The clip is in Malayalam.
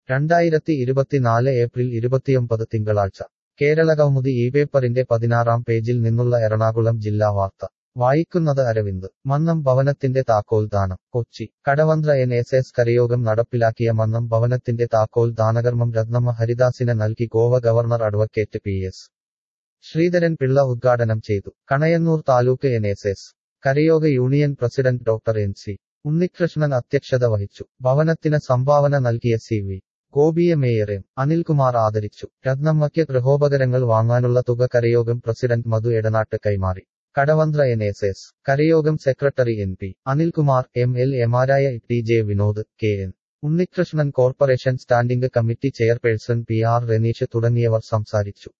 രണ്ടായിരത്തി ഇരുപത്തിനാല് ഏപ്രിൽ ഇരുപത്തിയൊമ്പത് തിങ്കളാഴ്ച കേരളകൗമുദി ഈ പേപ്പറിന്റെ പതിനാറാം പേജിൽ നിന്നുള്ള എറണാകുളം ജില്ലാ വാർത്ത വായിക്കുന്നത് അരവിന്ദ് മന്നം ഭവനത്തിന്റെ താക്കോൽ ദാനം Kochi Kadavanthra N S S Karayogam നടപ്പിലാക്കിയ മന്നം ഭവനത്തിന്റെ താക്കോൽ ദാനകർമ്മം രത്നമ്മ ഹരിദാസിന് നൽകി Goa governor advocate P S Sreedharan Pillai ഉദ്ഘാടനം ചെയ്തു Kanayannur taluk N S S കരയോഗ union president doctor N C Unnikrishnan അധ്യക്ഷത വഹിച്ചു ഭവനത്തിന് സംഭാവന നൽകിയ സി വി ഗോപിയെ മേയർ എം അനിൽകുമാർ ആദരിച്ചു രത്നമ്മയ്ക്ക് ഗൃഹോപകരങ്ങൾ വാങ്ങാനുള്ള തുക കരയോഗം പ്രസിഡന്റ് മധു എടനാട്ട് കൈമാറി Kadavanthra N S S Karayogam secretary N P Anilkumar M L എമാരായ T J Vinod K N Unnikrishnan corporation standing committee chairperson P R Renish തുടങ്ങിയവർ സംസാരിച്ചു